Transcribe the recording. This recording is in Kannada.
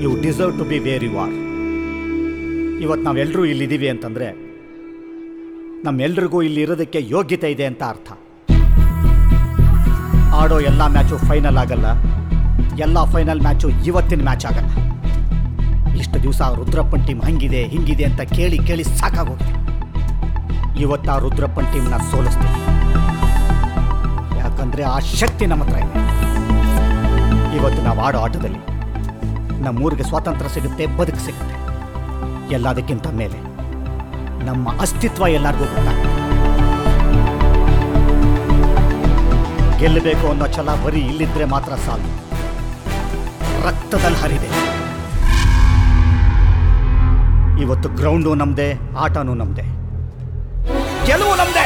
you deserve to be where you are ಇವತ್ತು ನಾವೆಲ್ಲರೂ ಇಲ್ಲಿದ್ದೀವಿ ಅಂತಂದರೆ ನಮ್ಮೆಲ್ರಿಗೂ ಇಲ್ಲಿ ಇರೋದಕ್ಕೆ ಯೋಗ್ಯತೆ ಇದೆ ಅಂತ ಅರ್ಥ ಆಡೋ ಎಲ್ಲ ಮ್ಯಾಚು ಫೈನಲ್ ಆಗಲ್ಲ ಎಲ್ಲ ಫೈನಲ್ ಮ್ಯಾಚು ಇವತ್ತಿನ ಮ್ಯಾಚ್ ಆಗಲ್ಲ ಇಷ್ಟು ದಿವಸ ರುದ್ರಪ್ಪನ್ ಟೀಮ್ ಹಂಗಿದೆ ಹಿಂಗಿದೆ ಅಂತ ಕೇಳಿ ಕೇಳಿ ಸಾಕಾಗೋಗಿದೆ ಇವತ್ತು ಆ ರುದ್ರಪ್ಪನ್ ಟೀಮ್ನ ಸೋಲಿಸ್ತೀವಿ ಯಾಕಂದ್ರೆ ಆ ಶಕ್ತಿ ನಮ್ಮ ಹತ್ರ ಇದೆ ಇವತ್ತು ನಾವು ಆಡೋ ಆಟದಲ್ಲಿ ನಮ್ಮೂರಿಗೆ ಸ್ವಾತಂತ್ರ್ಯ ಸಿಗುತ್ತೆ ಬದುಕು ಸಿಗುತ್ತೆ ಎಲ್ಲದಕ್ಕಿಂತ ಮೇಲೆ ನಮ್ಮ ಅಸ್ತಿತ್ವ ಎಲ್ಲರಿಗೂ ಗೊತ್ತಾಗುತ್ತೆ ಗೆಲ್ಲಬೇಕು ಅನ್ನೋ ಛಲ ಬರೀ ಇಲ್ಲಿದ್ರೆ ಮಾತ್ರ ಸಾಲು ರಕ್ತದಲ್ಲಿ ಹರಿದೆ ಇವತ್ತು ಗ್ರೌಂಡು ನಮ್ದೆ ಆಟನೂ ನಮ್ದೆ ಗೆಲುವು ನಮ್ದೆ